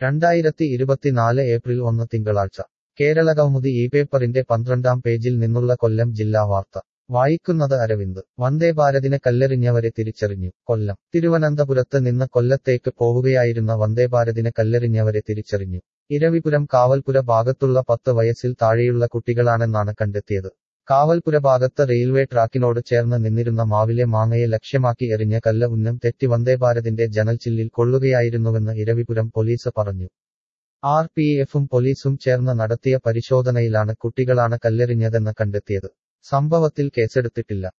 രണ്ടായിരത്തി ഇരുപത്തിനാല് ഏപ്രിൽ ഒന്ന് തിങ്കളാഴ്ച കേരളകൗമുദി ഈ പേപ്പറിന്റെ പന്ത്രണ്ടാം പേജിൽ നിന്നുള്ള കൊല്ലം ജില്ലാ വാർത്ത വായിക്കുന്നത് അരവിന്ദ് വന്ദേഭാരതിനെ കല്ലെറിഞ്ഞവരെ തിരിച്ചറിഞ്ഞു കൊല്ലം തിരുവനന്തപുരത്ത് നിന്ന് കൊല്ലത്തേക്ക് പോവുകയായിരുന്ന വന്ദേഭാരതിനെ കല്ലെറിഞ്ഞവരെ തിരിച്ചറിഞ്ഞു ഇരവിപുരം കാവൽപുര ഭാഗത്തുള്ള പത്ത് വയസ്സിൽ താഴെയുള്ള കുട്ടികളാണെന്നാണ് കണ്ടെത്തിയത് കാവൽപുര ഭാഗത്ത് റെയിൽവേ ട്രാക്കിനോട് ചേർന്ന് നിന്നിരുന്ന മാവിലെ മാങ്ങയെ ലക്ഷ്യമാക്കി എറിഞ്ഞ കല്ല് ഉന്നം തെറ്റി വന്ദേഭാരതിന്റെ ജനൽച്ചില്ലിൽ കൊള്ളുകയായിരുന്നുവെന്ന് ഇരവിപുരം പോലീസ് പറഞ്ഞു ആർ പി എഫും പോലീസും ചേർന്ന് നടത്തിയ പരിശോധനയിലാണ് കുട്ടികളാണ് കല്ലെറിഞ്ഞതെന്ന് കണ്ടെത്തിയത് സംഭവത്തിൽ കേസെടുത്തിട്ടില്ല